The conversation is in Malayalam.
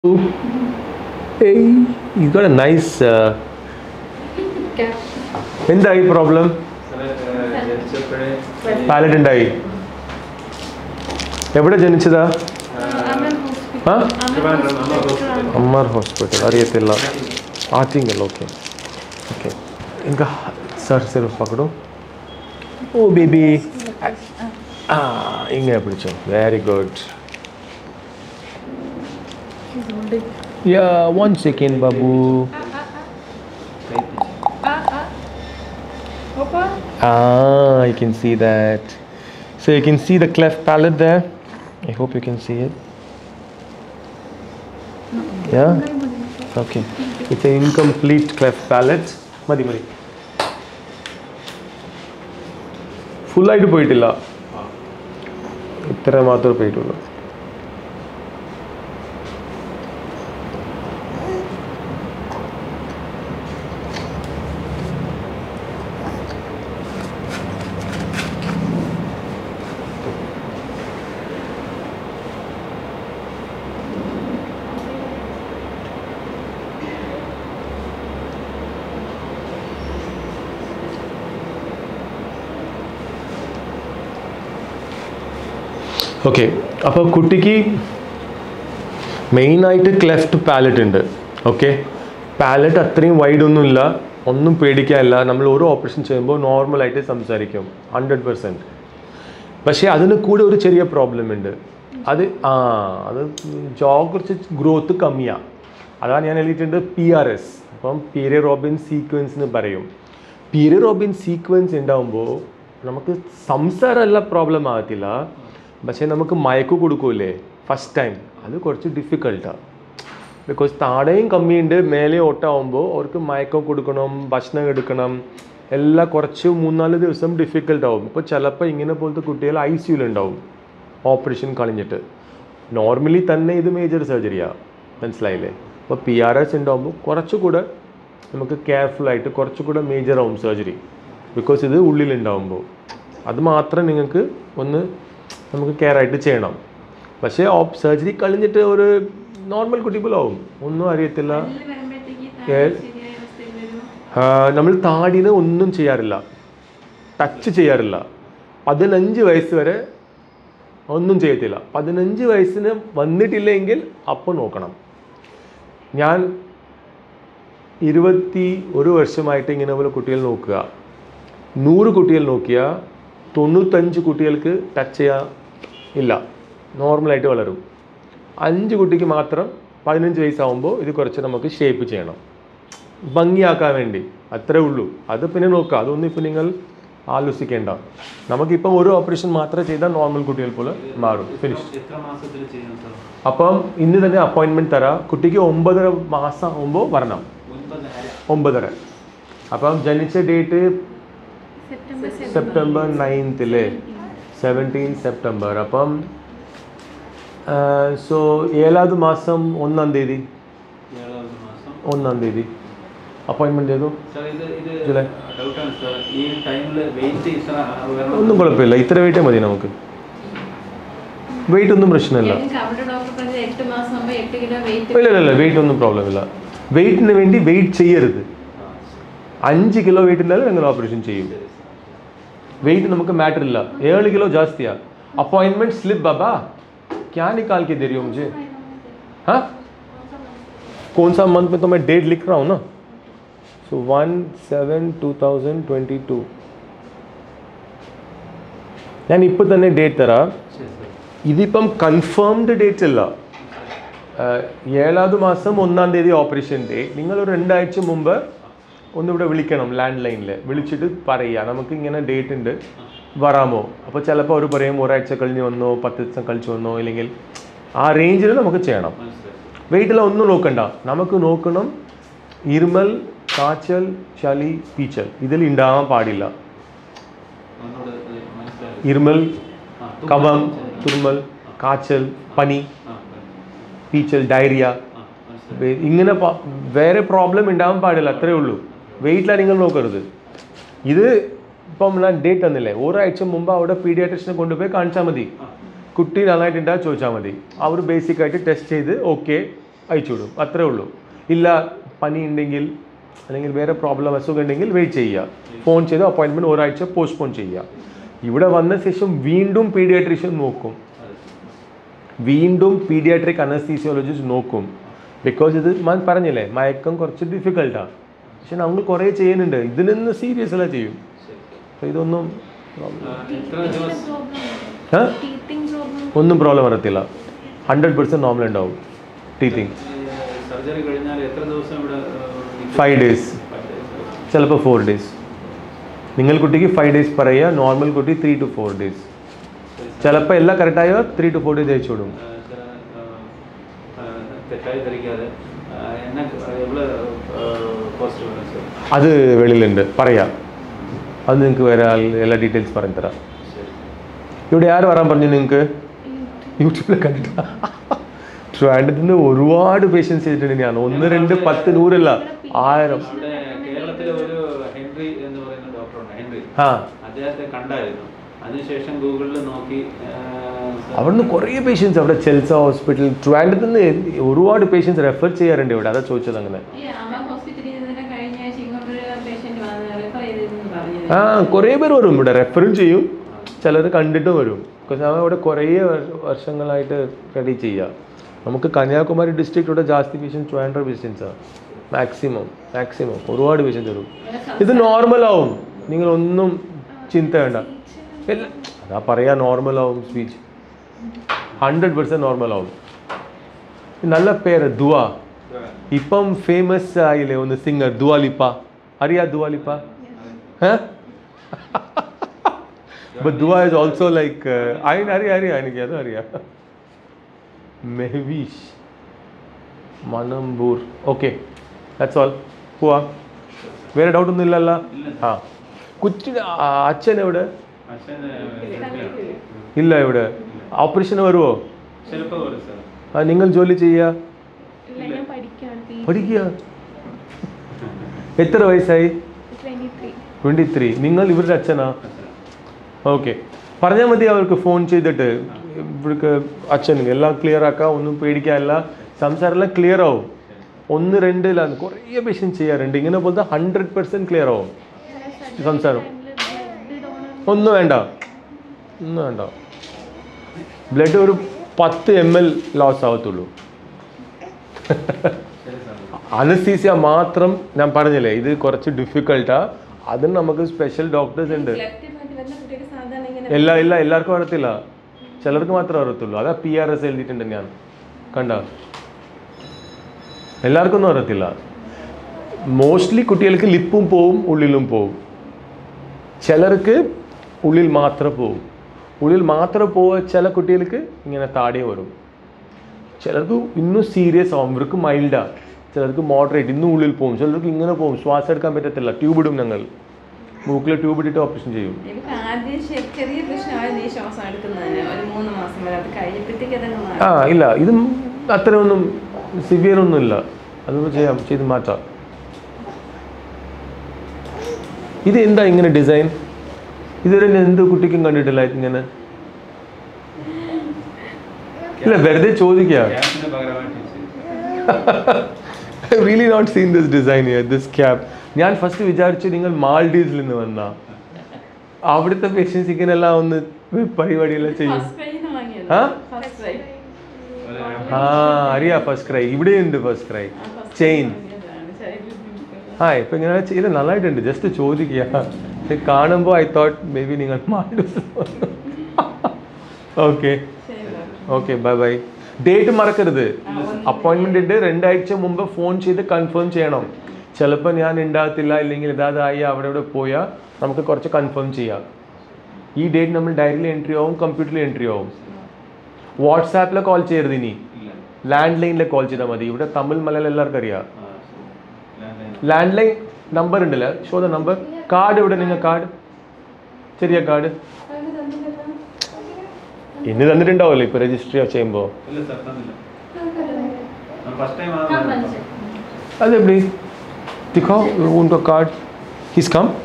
Hey, you got a nice. Uh, എന്തായി പ്രോബ്ലം പാലറ്റ് ഉണ്ടായി എവിടെ ജനിച്ചതാ ആ അമ്മാർ ഹോസ്പിറ്റൽ അറിയത്തില്ല ആറ്റിങ്ങൽ ഓക്കെ ഓക്കെ ఇంకా సార్ సార్ పకడు ఓ బేబీ ఇంకా పిడిచో very good ya one second బాబు Ah, I can see that. So you can see the cleft palate there. I hope you can see it. Yeah? Okay. It's an incomplete cleft palate. മതി മതി ഫുള്ളായിട്ട് പോയിട്ടില്ല ഇത്ര മാത്രമേ പോയിട്ടുള്ളൂ ഓക്കെ അപ്പോൾ കുട്ടിക്ക് മെയിനായിട്ട് ക്ലെഫ്റ്റ് പാലറ്റ് ഉണ്ട് ഓക്കെ പാലറ്റ് അത്രയും വൈഡ് ഒന്നുമില്ല ഒന്നും പേടിക്കാനില്ല നമ്മൾ ഓരോ ഓപ്പറേഷൻ ചെയ്യുമ്പോൾ നോർമലായിട്ട് സംസാരിക്കും ഹൺഡ്രഡ് പെർസെൻറ്റ് പക്ഷേ അതിന് കൂടെ ഒരു ചെറിയ പ്രോബ്ലം ഉണ്ട് അത് ആ അത് ജോ കുറച്ച് ഗ്രോത്ത് കമ്മിയാണ് അതാണ് ഞാൻ എഴുതിയിട്ടുണ്ട് പി ആർ എസ് അപ്പം പീരെ റോബിൻ സീക്വൻസ് എന്ന് പറയും പീരെ റോബിൻ സീക്വൻസ് ഉണ്ടാകുമ്പോൾ നമുക്ക് സംസാരമല്ല പ്രോബ്ലം ആകത്തില്ല പക്ഷേ നമുക്ക് മയക്ക് കൊടുക്കൂലേ ഫസ്റ്റ് ടൈം അത് കുറച്ച് ഡിഫിക്കൽട്ടാണ് ബിക്കോസ് താഴെയും കമ്മിയുണ്ട് മേലെ ഓട്ടാവുമ്പോൾ അവർക്ക് മയക്കം കൊടുക്കണം ഭക്ഷണം എടുക്കണം എല്ലാം കുറച്ച് മൂന്നാല് ദിവസം ഡിഫിക്കൽട്ട് ആവും ഇപ്പോൾ ചിലപ്പോൾ ഇങ്ങനെ പോലത്തെ കുട്ടികൾ ഐ സിയുലുണ്ടാവും ഓപ്പറേഷൻ കളഞ്ഞിട്ട് നോർമലി തന്നെ ഇത് മേജർ സർജറിയാണ് മനസ്സിലായില്ലേ അപ്പോൾ പി ആർ എസ് ഉണ്ടാകുമ്പോൾ കുറച്ചുകൂടെ നമുക്ക് കെയർഫുള്ളായിട്ട് കുറച്ചുകൂടെ മേജർ ആവും സർജറി ബിക്കോസ് ഇത് ഉള്ളിലുണ്ടാവുമ്പോൾ അത് മാത്രം നിങ്ങൾക്ക് ഒന്ന് നമുക്ക് കെയർ ആയിട്ട് ചെയ്യണം പക്ഷേ ഓപ്പ് സർജറി കളഞ്ഞിട്ട് ഒരു നോർമൽ കുട്ടി പോലെ ആവും ഒന്നും അറിയത്തില്ല ആ, നമ്മൾ താടിന് ഒന്നും ചെയ്യാറില്ല ടച്ച് ചെയ്യാറില്ല പതിനഞ്ച് വയസ്സ് വരെ ഒന്നും ചെയ്യത്തില്ല പതിനഞ്ച് വയസ്സിന് വന്നിട്ടില്ലെങ്കിൽ അപ്പോൾ നോക്കണം ഞാൻ ഇരുപത്തി ഒരു വർഷമായിട്ട് ഇങ്ങനെ പോലെ കുട്ടികൾ നോക്കുക നൂറ് കുട്ടികൾ നോക്കിയാൽ തൊണ്ണൂറ്റഞ്ച് കുട്ടികൾക്ക് ടച്ച് ചെയ്യാൻ ഇല്ല നോർമലായിട്ട് വളരും അഞ്ച് കുട്ടിക്ക് മാത്രം പതിനഞ്ച് വയസ്സാവുമ്പോൾ ഇത് കുറച്ച് നമുക്ക് ഷേപ്പ് ചെയ്യണം ഭംഗിയാക്കാൻ വേണ്ടി അത്രേ ഉള്ളൂ അത് പിന്നെ നോക്കുക അതൊന്നും ഇപ്പം നിങ്ങൾ ആലോചിക്കേണ്ട നമുക്കിപ്പം ഒരു ഓപ്പറേഷൻ മാത്രം ചെയ്താൽ നോർമൽ കുട്ടികൾ പോലെ മാറും ഫിനിഷ് എത്ര മാസത്തിൽ ചെയ്യണം സാർ അപ്പം ഇന്ന് തന്നെ അപ്പോയിൻമെൻറ്റ് തരാം കുട്ടിക്ക് ഒമ്പതര മാസം ആകുമ്പോൾ വരണം ഒൻപതര ഒമ്പതര അപ്പം ജനിച്ച ഡേറ്റ് സെപ്റ്റംബർ നയൻത്തിലെ സെവൻറ്റീൻ സെപ്റ്റംബർ അപ്പം സോ ഏഴാவது മാസം ഒന്നാം തീയതി ഏഴാമത് മാസം ഒന്നാം തീയതി അപ്പോയിൻമെൻറ്റ് ചെയ്തു സാർ ഇത് ഇത് ജൂലൈ. ഡൗട്ടാണ് സാർ ഈ ടൈമിൽ വെയിറ്റ് ഇത്ര വരണം ഒന്നും കുഴപ്പമില്ല ഇത്ര വെയിറ്റേ മതി നമുക്ക് വെയിറ്റ് ഒന്നും പ്രശ്നമില്ല ഞങ്ങൾക്ക് അവിടെ ഡോക്ടർ പറഞ്ഞത് എട്ട് മാസം ആകുമ്പോൾ എട്ട് കിലോ വെയിറ്റ് ഇല്ല ഇല്ല ഇല്ല വെയിറ്റ് ഒന്നും പ്രോബ്ലം ഇല്ല വെയിറ്റിന് വേണ്ടി വെയിറ്റ് ചെയ്യരുത് അഞ്ച് കിലോ വെയിറ്റ് ഇല്ലാതെ ഞങ്ങൾ ഓപ്പറേഷൻ ചെയ്യും വെയിट നമുക്ക് मैटर ഇല്ല ഏഴ് കിലോ ജാസ്തിയാ अपॉइंटमेंट स्लिप बाबा क्या निकाल के दे रही हो मुझे हाँ कौन सा मंथ में तो मैं डेट लिख रहा हूँ ना so one seven two thousand twenty two ഞാൻ ഇപ്പോൾ തന്നെ ഡേറ്റ് തരാം ശരി സാർ ഇതിപ്പം കൺഫേംഡ് ഡേറ്റ് അല്ല ആഹ് ഏഴാவது മാസം ഒന്നാം തീയതി ഓപ്പറേഷൻ ഡേ നിങ്ങൾ ഒരു രണ്ടാഴ്ച മുമ്പ് ഒന്നിവിടെ വിളിക്കണം ലാൻഡ് ലൈനിൽ വിളിച്ചിട്ട് പറയുക നമുക്ക് ഇങ്ങനെ ഡേറ്റ് ഉണ്ട് വരാമോ അപ്പോൾ ചിലപ്പോൾ അവർ പറയും ഒരാഴ്ച കഴിഞ്ഞ് വന്നോ പത്ത് ദിവസം കളിച്ച് വന്നോ ഇല്ലെങ്കിൽ ആ റേഞ്ചിൽ നമുക്ക് ചെയ്യണം മനസ്സിലായി വെയിറ്റിൽ ഒന്നും നോക്കണ്ട നമുക്ക് നോക്കണം ഇരുമൽ കാച്ചൽ ചളി പീച്ചൽ ഇതിൽ ഉണ്ടാവാൻ പാടില്ല ഒന്നുകൂടെ ഇത് മനസ്സിലായി ഇരുമൽ ആ, തുമ്മൽ. കഫം തുമ്മൽ കാച്ചൽ പനി ആ, പീച്ചൽ ഡയറിയ ആ, മനസ്സിലായി വേ- ഇങ്ങനെ പ- വേറെ പ്രോബ്ലം ഉണ്ടാവാൻ പാടില്ല അത്രേ ഉള്ളൂ വെയിറ്റിലാണ് നിങ്ങൾ നോക്കരുത് ഇത് ഇപ്പം ഞാൻ ഡേറ്റ് തന്നില്ലേ ഒരാഴ്ച മുമ്പ് അവിടെ പീഡിയാട്രിഷനെ കൊണ്ടുപോയി കാണിച്ചാൽ മതി കുട്ടി നന്നായിട്ടുണ്ടാ ചോദിച്ചാൽ മതി അവർ ബേസിക് ആയിട്ട് ടെസ്റ്റ് ചെയ്ത് ഓക്കെ അയച്ചു വിടും അത്രേ ഉള്ളൂ ഇല്ല പനി ഉണ്ടെങ്കിൽ അല്ലെങ്കിൽ വേറെ പ്രോബ്ലം അസുഖം ഉണ്ടെങ്കിൽ വെയിറ്റ് ചെയ്യുക ഫോൺ ചെയ്ത് അപ്പോയിൻമെൻറ്റ് ഒരാഴ്ച പോസ്റ്റ്പോൺ ചെയ്യുക ഇവിടെ വന്ന ശേഷം വീണ്ടും പീഡിയാട്രീഷ്യൻ നോക്കും വീണ്ടും പീഡിയാട്രിക് അനസ്തീസിയോളജിസ്റ്റ് നോക്കും ബിക്കോസ് ഇത് ഞാൻ പറഞ്ഞില്ലേ മയക്കം കുറച്ച് ഡിഫിക്കൽട്ടാണ് പക്ഷെ നമ്മൾ കുറേ ചെയ്യുന്നുണ്ട് ഇതിൽ നിന്ന് സീരിയസ് അല്ല ചെയ്യും അപ്പോൾ ഇതൊന്നും ആ, എത്ര ദിവസം ആ? ടീത്തിങ് പ്രോബ്ലം ഒന്നും പ്രോബ്ലം വരത്തില്ല ഹൺഡ്രഡ് പെർസെൻറ്റ് നോർമൽ ഉണ്ടാവും ടീത്തിങ് സർജറി കഴിഞ്ഞാൽ എത്ര ദിവസം ഇവിടെ ഫൈവ് ഡേയ്സ് ചിലപ്പോൾ ഫോർ ഡേയ്സ് നിങ്ങൾ കുട്ടിക്ക് ഫൈവ് ഡേയ്സ് പറയുക നോർമൽ കുട്ടി ത്രീ ടു ഫോർ ഡേയ്സ് ചിലപ്പോൾ എല്ലാം കറക്റ്റായോ ത്രീ ടു ഫോർ ഡേയ്സ് അയച്ചു വിടും തെറ്റായി ധരിക്കാതെ ആ, എന്നാ എவ்வளோ കോസ്റ്റ് വരും സാർ അത് വെളിയിലുണ്ട് പറയാം അത് നിങ്ങൾക്ക് വേറെ ആൾ എല്ലാ ഡീറ്റെയിൽസ് പറഞ്ഞു തരാം ശരി ഇവിടെ ആര് വരാൻ പറഞ്ഞു നിങ്ങൾക്ക് യൂട്യൂബിൽ കണ്ടിട്ടാ ട്രാൻഡത്തിൽ നിന്ന് ഒരുപാട് പേഷ്യൻസ് ചെയ്തിട്ടുണ്ട് ഞാൻ ഒന്ന് രണ്ട് പത്ത് നൂറല്ല ആയിരം അവിടെ കേരളത്തിലെ ഒരു ഹെൻറി എന്ന് പറയുന്ന ഡോക്ടറുണ്ട് ഹെൻറി ആ അദ്ദേഹത്തെ കണ്ടായിരുന്നു അതിനുശേഷം ഗൂഗിളിൽ നോക്കി ആ, അവിടുന്ന് കുറേ പേഷ്യൻസ് അവിടെ ചെൽസ ഹോസ്പിറ്റൽ ട്രാൻഡത്തിൽ നിന്ന് ഒരുപാട് പേഷ്യൻസ് റെഫർ ചെയ്യാറുണ്ട് ഇവിടെ അതാ ചോദിച്ചത് അങ്ങനെ ഈ അമ്മ ഹോസ്പിറ്റലിൽ നിന്ന് കഴിഞ്ഞ ആഴ്ച ഇങ്ങോട്ടൊരു പേഷ്യന്റ് വന്ന് റെഫർ ചെയ്തെന്ന് പറഞ്ഞത് ആ കുറേ പേര് വരും ഇവിടെ റെഫറും ചെയ്യും ചിലർ കണ്ടിട്ടും വരും ബിക്കോസ് നമ്മൾ ഇവിടെ കുറേ വർ- വർഷങ്ങളായിട്ട് റെഡി ചെയ്യുക നമുക്ക് കന്യാകുമാരി ഡിസ്ട്രിക്റ്റിലൂടെ ജാസ്തി പേഷ്യൻസ് ട്രാൻഡർ പേഷ്യൻസാണ് മാക്സിമം മാക്സിമം ഒരുപാട് പേഷ്യൻസ് വരും ഇത് നോർമലാവും നിങ്ങളൊന്നും ചിന്ത വേണ്ട ഇല്ല അതാ പറയാ നോർമലാവും സ്പീച്ച് ഹൺഡ്രഡ് പെർസെൻറ്റ് നോർമലാവും നല്ല പേര് ദുവ ഇപ്പം ഫേമസ് ആയില്ലേ ഒന്ന് സിംഗർ ദുവാലിപ്പ അറിയാ ദുവാലിപ്പ ഏ But Dua is also like uh, I അറിയാം അറിയാം എനിക്ക് അതും അറിയാം Mehvish Manamboor okay that's all പോവാ വേറെ ഡൗട്ട് ഒന്നും ഇല്ലല്ലോ ആ കുറ്റി ആ, അച്ഛൻ എവിടെ അച്ഛൻ ഗൾഫിലാണ്. ഇല്ല ഇവിടെ ഓപ്പറേഷൻ വരുമോ ചിലപ്പോൾ വരും സാർ ആ നിങ്ങൾ ജോലി ചെയ്യുക ഇല്ല ഞാൻ പഠിക്കുകയാണ് പഠിക്കുക എത്ര വയസ്സായി ട്വന്റി ത്രീ ട്വൻറ്റി ത്രീ നിങ്ങൾ ഇവരുടെ അച്ഛനാ ഓക്കെ പറഞ്ഞാൽ മതി അവർക്ക് ഫോൺ ചെയ്തിട്ട് ഇവർക്ക് അച്ഛൻ എല്ലാം ക്ലിയർ ആക്കാം ഒന്നും പേടിക്കാനില്ല സംസാരം എല്ലാം ക്ലിയർ ആവും ഒന്ന് രണ്ടില്ല കുറേ പേഷ്യൻസ് ചെയ്യാറുണ്ട് ഇങ്ങനെ പോലത്തെ ഹൺഡ്രഡ് പെർസെൻറ്റ് ക്ലിയർ ആവും സംസാരം ഒന്നും വേണ്ട ഒന്നും വേണ്ട ബ്ലഡ് ഒരു പത്ത് എം എൽ ലോസ് ആവത്തുള്ളൂ അനസ്തീസിയ മാത്രം ഞാൻ പറഞ്ഞില്ലേ ഇത് കുറച്ച് ഡിഫിക്കൽട്ടാ അതിന് നമുക്ക് സ്പെഷ്യൽ ഡോക്ടേഴ്സ് ഉണ്ട് ലെഫ്റ്റ് ഭാഗത്ത് വരുന്ന കുട്ടിക്ക് സാധാരണ ഇങ്ങനെ എല്ലാ ഇല്ല എല്ലാവർക്കും അറിയത്തില്ല ചിലർക്ക് മാത്രമേ അറിയത്തുള്ളൂ അതാ പി ആർ എസ് എഴുതിയിട്ടുണ്ട് ഞാൻ കണ്ട എല്ലാവർക്കും ഒന്നും അറിയത്തില്ല മോസ്റ്റ്ലി കുട്ടികൾക്ക് ലിപ്പും പോവും ഉള്ളിലും പോവും ചിലർക്ക് ഉള്ളിൽ മാത്രം പോവും ഉള്ളിൽ മാത്രം പോവുക ചില കുട്ടികൾക്ക് ഇങ്ങനെ താടിയും വരും ചിലർക്ക് ഇന്നും സീരിയസ് ആവും ഇവർക്ക് മൈൽഡാ ചിലർക്ക് മോഡറേറ്റ് ഇന്നും ഉള്ളിൽ പോകും ചിലർക്ക് ഇങ്ങനെ പോകും ശ്വാസം എടുക്കാൻ പറ്റത്തില്ല ട്യൂബ് ഇടും ഞങ്ങൾ മൂക്കിൽ ട്യൂബ് ഇട്ടിട്ട് ഓപ്പറേഷൻ ചെയ്യും എനിക്ക് ആദ്യം ശെ- ചെറിയ പ്രശ്നമായിരുന്നു ഈ ശ്വാസം എടുക്കുന്നതിന് ഒരു മൂന്ന് മാസം വരെ അത് കഴിഞ്ഞപ്പോഴത്തേക്ക് അതങ്ങ് മാറി ആ ഇല്ല ഇതും അത്രയൊന്നും സിവിയർ ഒന്നും ഇല്ല അതൊന്നും ചെയ്യാം ചെയ്ത് മാറ്റാം ഇത് എന്താ ഇങ്ങനെ ഡിസൈൻ ഇതുവരെ ഞാൻ എന്ത് കുട്ടിക്കും കണ്ടിട്ടില്ല ഇങ്ങനെ ഇല്ല വെറുതെ ചോദിക്കുക ക്യാഷിന് പകരമായിട്ട് ചെയ്തു. Really not seen this design this cab ഞാൻ ഫസ്റ്റ് വിചാരിച്ചു നിങ്ങൾ മാൾഡീവ്സിൽ നിന്ന് വന്ന അവിടുത്തെ പേഷ്യൻസ് ഇങ്ങനെല്ലാം ഒന്ന് പരിപാടിയെല്ലാം ചെയ്യും ഫസ്റ്റ് പ്രൈസ് വാങ്ങിയത് ആ? ഫസ്റ്റ് പ്രൈസ് ഒരു ആ അറിയാ ഫസ്റ്റ് ക്രൈ ഇവിടെയുണ്ട് ഫസ്റ്റ് ക്രൈ ചെയിൻ ആ ഇപ്പൊ ഇങ്ങനെ ചെയ്ത് നന്നായിട്ടുണ്ട് ജസ്റ്റ് ചോദിക്കുക ഇത് കാണുമ്പോൾ ഐ തോട്ട് മേ ബി നിങ്ങൾ okay okay bye bye date മറക്കരുത് അപ്പോയിൻമെന്റ് ഉണ്ട് രണ്ടാഴ്ച മുമ്പ് ഫോൺ ചെയ്ത് കൺഫേം ചെയ്യണം ചിലപ്പോൾ ഞാൻ ഉണ്ടാകത്തില്ല ഇല്ലെങ്കിൽ ഇതാതായി അവിടെ ഇവിടെ പോയാൽ നമുക്ക് കുറച്ച് കൺഫേം ചെയ്യാം ഈ ഡേറ്റ് നമ്മൾ ഡയറിയിൽ എൻട്രി ആവും കമ്പ്യൂട്ടറിൽ എൻട്രി ആവും വാട്സാപ്പിൽ കോൾ ചെയ്യരുത് ഇനി ഇല്ല ലാൻഡ് ലൈനിൽ കോൾ ചെയ്താൽ മതി ഇവിടെ തമിഴ് മലയാളം എല്ലാവർക്കും അറിയാം ആ, ശരി. ലാൻഡ് ലാൻഡ് ലൈൻ നമ്പർ ഉണ്ടല്ലേ ഷോ ദ നമ്പർ കാർഡ് ഇവിടെ നിങ്ങൾ കാർഡ് ചെറിയ കാർഡ് ഇനി തന്നിട്ടുണ്ടാവുമല്ലോ ഇപ്പോൾ രജിസ്റ്റർ ചെയ്യുമ്പോൾ ഇല്ല സാർ തന്നില്ല ഫസ്റ്റ് ടൈം ആണ് അത് എപ്പടി दिखाओ उनका कार्ड किस कम